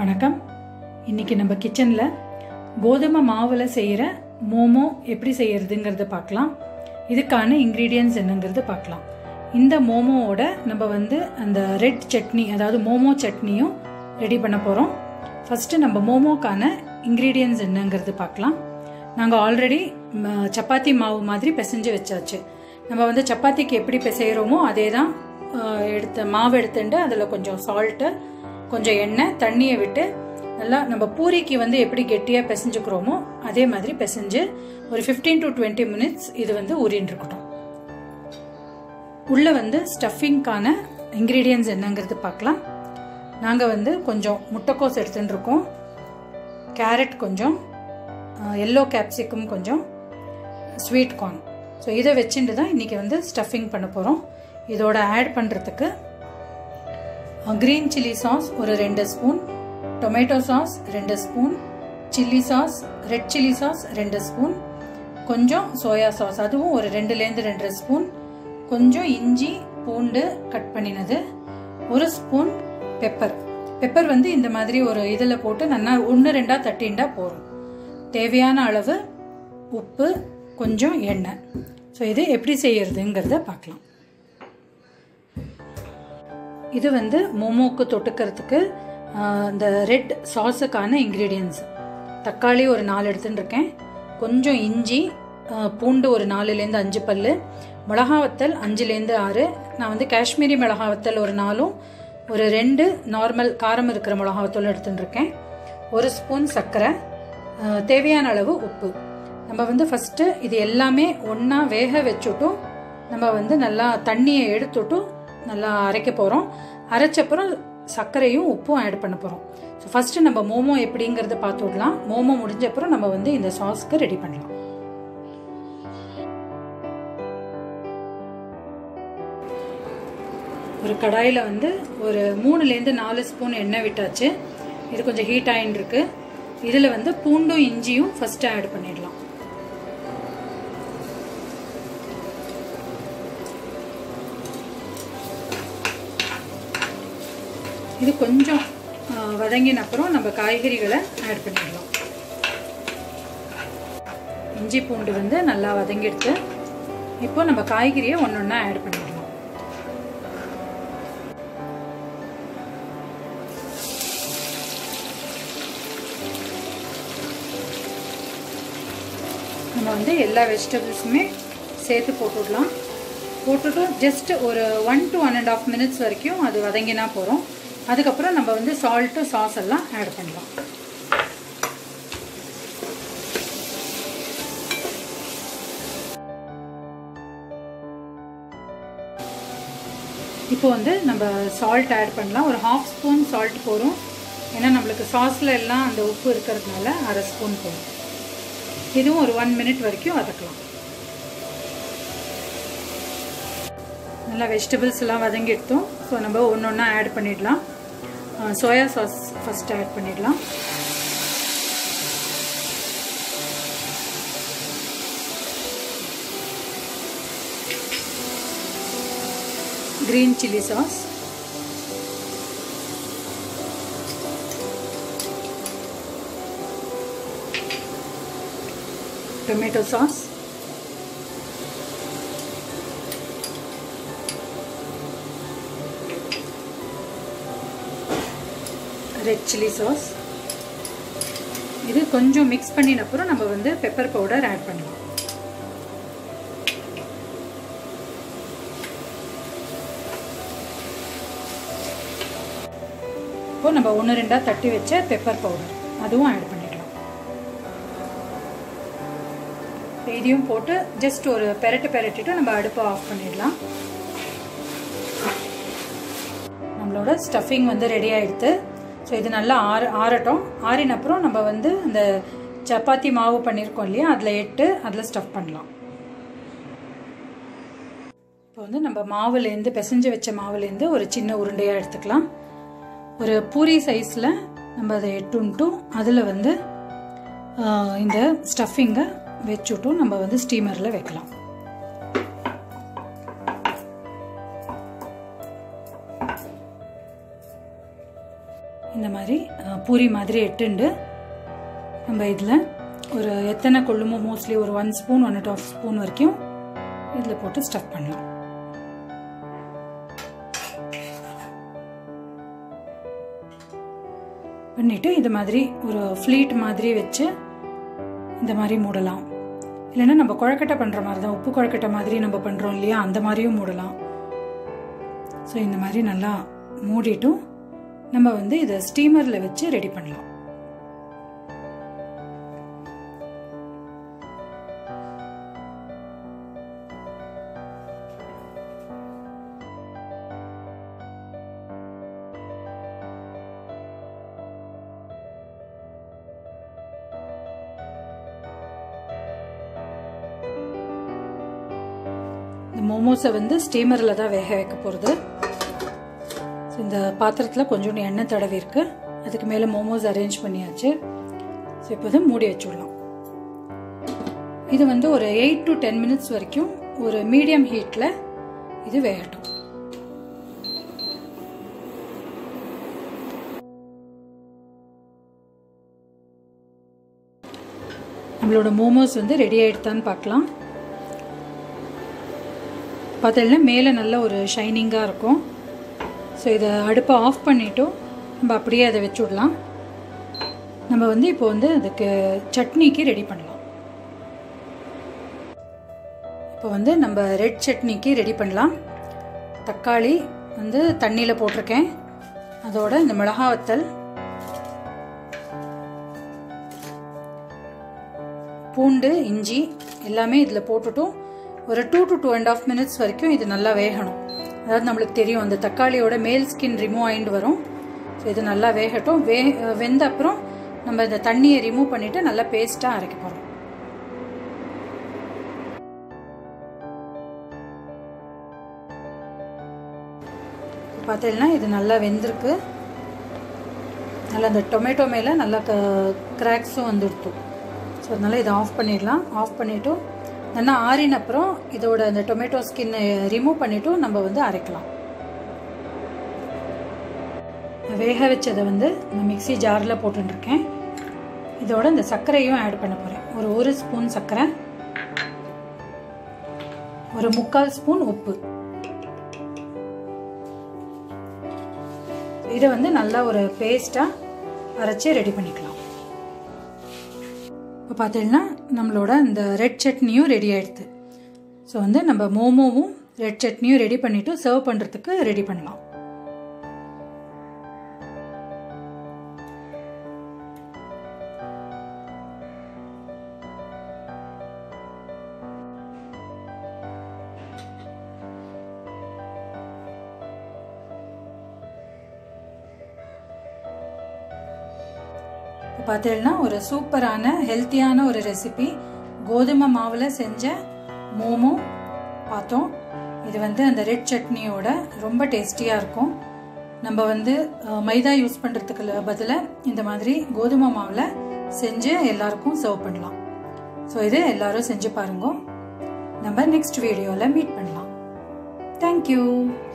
வணக்கம் இன்னைக்கு நம்ம கிச்சனில் கோதுமை மாவில் செய்கிற மோமோ எப்படி செய்யறதுங்கிறத பார்க்கலாம் இதுக்கான இன்க்ரீடியன்ஸ் என்னங்கிறது பார்க்கலாம் இந்த மோமோவோட நம்ம வந்து அந்த ரெட் சட்னி அதாவது மோமோ சட்னியும் ரெடி பண்ண போகிறோம் ஃபஸ்ட்டு நம்ம மோமோக்கான இன்க்ரீடியன்ஸ் என்னங்கிறது பார்க்கலாம் நாங்கள் ஆல்ரெடி சப்பாத்தி மாவு மாதிரி பிசைஞ்சு வச்சாச்சு நம்ம வந்து சப்பாத்திக்கு எப்படி பிசைகிறோமோ அதே தான் எடுத்த மாவு எடுத்துட்டு அதில் கொஞ்சம் சால்ட்டு கொஞ்சம் எண்ணெய் தண்ணியை விட்டு நல்லா நம்ம பூரிக்கு வந்து எப்படி கெட்டியாக பிசைஞ்சுக்கிறோமோ அதே மாதிரி பிசைஞ்சு ஒரு ஃபிஃப்டீன் டு டுவெண்ட்டி மினிட்ஸ் இது வந்து ஊறின்னு இருக்கட்டும் உள்ளே வந்து ஸ்டஃபிங்க்கான இன்க்ரீடியன்ஸ் என்னங்கிறது பார்க்கலாம் நாங்கள் வந்து கொஞ்சம் முட்டைக்கோஸ் எடுத்துகிட்டு இருக்கோம் கேரட் கொஞ்சம் எல்லோ கேப்சிகம் கொஞ்சம் ஸ்வீட் கார்ன் ஸோ இதை வச்சுட்டு தான் இன்றைக்கி வந்து ஸ்டஃபிங் பண்ண போகிறோம் இதோட ஆட் பண்ணுறதுக்கு க்ரீன் சில்லி சாஸ் ஒரு ரெண்டு ஸ்பூன் டொமேட்டோ சாஸ் ரெண்டு spoon chilli sauce red chilli sauce ரெண்டு ஸ்பூன் கொஞ்சம் சோயா சாஸ் அதுவும் ஒரு ரெண்டுலேருந்து ரெண்டரை ஸ்பூன் கொஞ்சம் இஞ்சி பூண்டு கட் பண்ணினது ஒரு ஸ்பூன் பெப்பர் பெப்பர் வந்து இந்த மாதிரி ஒரு இதில் போட்டு நல்லா ஒன்று ரெண்டாக தட்டிண்டா போகும் தேவையான அளவு உப்பு கொஞ்சம் எண்ணெய் ஸோ இது எப்படி செய்யறதுங்கிறத பார்க்கலாம் இது வந்து மோமோக்கு தொட்டுக்கிறதுக்கு இந்த ரெட் சாஸுக்கான இன்க்ரீடியன்ஸ் தக்காளி ஒரு நாலு எடுத்துன்னு இருக்கேன் கொஞ்சம் இஞ்சி பூண்டு ஒரு நாலுலேருந்து அஞ்சு பல் மிளகாவத்தல் அஞ்சுலேருந்து ஆறு நான் வந்து காஷ்மீரி மிளகாவத்தல் ஒரு நாலும் ஒரு ரெண்டு நார்மல் காரம் இருக்கிற மிளகாவத்தல் எடுத்துன்னு இருக்கேன் ஒரு ஸ்பூன் சர்க்கரை தேவையான அளவு உப்பு நம்ம வந்து ஃபஸ்ட்டு இது எல்லாமே ஒன்றா வேக வச்சுட்டும் நம்ம வந்து நல்லா தண்ணியை எடுத்துட்டும் நல்லா அரைக்க போகிறோம் அரைச்சப்புறம் சர்க்கரையும் உப்பும் ஆட் பண்ண போகிறோம் ஸோ ஃபஸ்ட்டு நம்ம மோமோ எப்படிங்கிறத பார்த்து விடலாம் மோமோ முடிஞ்சப்புறம் நம்ம வந்து இந்த சாஸ்க்கு ரெடி பண்ணலாம் ஒரு கடாயில் வந்து ஒரு மூணுலேருந்து நாலு ஸ்பூன் எண்ணெய் விட்டாச்சு இது கொஞ்சம் ஹீட் ஆகின்னு இருக்கு இதில் வந்து பூண்டும் இஞ்சியும் ஃபஸ்ட்டு ஆட் பண்ணிடலாம் இது கொஞ்சம் வதங்கின அப்புறம் நம்ம காய்கறிகளை ஆட் பண்ணிடலாம் இஞ்சி பூண்டு வந்து நல்லா வதங்கிடுச்சு இப்போ நம்ம காய்கறியை ஒன்று ஒன்றா ஆட் பண்ணிடலாம் நம்ம வந்து எல்லா வெஜிடபிள்ஸுமே சேர்த்து போட்டுடலாம் போட்டுட்டு ஜஸ்ட் ஒரு one to one and half minutes வரைக்கும் அது வதங்கினா போகிறோம் அதுக்கப்புறம் நம்ம வந்து சால்ட்டு சாஸ் எல்லாம் ஆட் பண்ணலாம் இப்போ வந்து நம்ம சால்ட் ஆட் பண்ணலாம் ஒரு ஹாஃப் ஸ்பூன் சால்ட் போகிறோம் ஏன்னா நம்மளுக்கு சாஸில் எல்லாம் அந்த உப்பு இருக்கிறதுனால அரை ஸ்பூன் போகும் இதுவும் ஒரு ஒன் மினிட் வரைக்கும் வதக்கலாம் நல்லா வெஜிடபிள்ஸ் எல்லாம் வதங்கி எடுத்தோம் ஸோ நம்ம ஒன்று ஒன்றா ஆட் பண்ணிடலாம் சோயா சாஸ் ஃபஸ்ட் ஆட் பண்ணிடலாம் green chilli sauce tomato sauce red chilli sauce இது கொஞ்சம் மிக்ஸ் பண்ணின அப்புறம் நம்ம வந்து பெப்பர் பவுடர் ஆட் பண்ணலாம் இப்போ நம்ம ஒன்று ரெண்டாக தட்டி வச்ச பெப்பர் பவுடர் அதுவும் ஆட் பண்ணிடலாம் இதையும் போட்டு ஜஸ்ட் ஒரு பெரட்டு பெரட்டிட்டு நம்ம அடுப்பை ஆஃப் பண்ணிடலாம் நம்மளோட ஸ்டஃபிங் வந்து ரெடி ஆகிடுது ஸோ இது நல்லா ஆற ஆறட்டும் ஆறின அப்புறம் நம்ம வந்து இந்த சப்பாத்தி மாவு பண்ணியிருக்கோம் இல்லையா அதில் எட்டு அதில் ஸ்டஃப் பண்ணலாம் இப்போ வந்து நம்ம மாவுலேருந்து பிசைஞ்சு வச்ச மாவுலேருந்து ஒரு சின்ன உருண்டையாக எடுத்துக்கலாம் ஒரு பூரி சைஸில் நம்ம அதை எட்டுன்ட்டும் அதில் வந்து இந்த ஸ்டஃபிங்கை வச்சுட்டும் நம்ம வந்து ஸ்டீமரில் வைக்கலாம் இந்த மாதிரி பூரி மாதிரி எட்டுண்டு நம்ம இதில் ஒரு எத்தனை கொள்ளுமோ மோஸ்ட்லி ஒரு one spoon one and half spoon வரைக்கும் இதில் போட்டு ஸ்டஃப் பண்ணலாம் பண்ணிவிட்டு இது மாதிரி ஒரு ஃப்ளீட் மாதிரி வச்சு இந்த மாதிரி மூடலாம் இல்லைன்னா நம்ம குழக்கட்டை பண்ணுற மாதிரி தான் உப்பு குழக்கட்டை மாதிரி நம்ம பண்ணுறோம் இல்லையா அந்த மாதிரியும் மூடலாம் ஸோ இந்த மாதிரி நல்லா மூடிட்டும் நம்ம வந்து இதை ஸ்டீமரில் வச்சு ரெடி பண்ணலாம் இந்த மோமோஸை வந்து ஸ்டீமரில் தான் வேக வைக்க போகிறது இந்த பாத்திரத்தில் கொஞ்சோண்டு எண்ணெய் தடவி இருக்கு அதுக்கு மேலே மோமோஸ் அரேஞ்ச் பண்ணியாச்சு ஸோ இப்போ வந்து மூடி வச்சுடலாம் இது வந்து ஒரு எயிட் டு டென் மினிட்ஸ் வரைக்கும் ஒரு மீடியம் ஹீட்டில் இது வேகட்டும் நம்மளோட மோமோஸ் வந்து ரெடி ஆகிடுதான்னு பார்க்கலாம் பார்த்தீங்கன்னா மேலே நல்ல ஒரு ஷைனிங்காக இருக்கும் ஸோ இதை அடுப்பை ஆஃப் பண்ணிவிட்டும் நம்ம அப்படியே அதை வச்சு விடலாம் நம்ம வந்து இப்போ வந்து அதுக்கு சட்னிக்கு ரெடி பண்ணலாம் இப்போ வந்து நம்ம ரெட் சட்னிக்கு ரெடி பண்ணலாம் தக்காளி வந்து தண்ணியில் போட்டிருக்கேன் அதோட இந்த மிளகா வத்தல் பூண்டு இஞ்சி எல்லாமே இதில் போட்டுட்டும் ஒரு two to two and half minutes வரைக்கும் இது நல்லா வேகணும் அதாவது நம்மளுக்கு தெரியும் அந்த தக்காளியோட மேல் ஸ்கின் ரிமூவ் ஆகிட்டு வரும் ஸோ இது நல்லா வேகட்டும் வே வெந்த அப்புறம் நம்ம இந்த தண்ணியை ரிமூவ் பண்ணிவிட்டு நல்லா பேஸ்ட்டாக அரைக்க போகிறோம் பார்த்தீங்கன்னா இது நல்லா வெந்திருக்கு நல்லா அந்த டொமேட்டோ மேலே நல்லா க கிராக்ஸும் வந்துடுத்து ஸோ அதனால் இதை ஆஃப் பண்ணிடலாம் ஆஃப் பண்ணிவிட்டு நல்லா ஆறின அப்புறம் இதோட அந்த டொமேட்டோ ஸ்கின்னை ரிமூவ் பண்ணிவிட்டு நம்ம வந்து அரைக்கலாம் வேக வச்சதை வந்து நான் மிக்சி ஜாரில் போட்டுருக்கேன் இதோட இந்த சர்க்கரையும் ஆட் பண்ண போகிறேன் ஒரு ஒரு ஸ்பூன் சர்க்கரை ஒரு முக்கால் ஸ்பூன் உப்பு இதை வந்து நல்லா ஒரு பேஸ்ட்டாக அரைச்சி ரெடி பண்ணிக்கலாம் இப்போ பார்த்தீங்கன்னா நம்மளோட இந்த ரெட் சட்னியும் ரெடி ஆகிடுது ஸோ வந்து நம்ம மோமோவும் ரெட் சட்னியும் ரெடி பண்ணிவிட்டு சர்வ் பண்ணுறதுக்கு ரெடி பண்ணலாம் இப்போ பார்த்தீங்கன்னா ஒரு சூப்பரான ஹெல்த்தியான ஒரு ரெசிபி கோதுமை மாவில் செஞ்ச மோமோ பார்த்தோம் இது வந்து அந்த ரெட் சட்னியோட ரொம்ப டேஸ்டியாக இருக்கும் நம்ம வந்து மைதா யூஸ் பண்ணுறதுக்கு பதிலாக இந்த மாதிரி கோதுமை மாவில் செஞ்சு எல்லாருக்கும் சர்வ் பண்ணலாம் ஸோ இது எல்லாரும் செஞ்சு பாருங்க நம்ம நெக்ஸ்ட் வீடியோவில் மீட் பண்ணலாம் தேங்க்யூ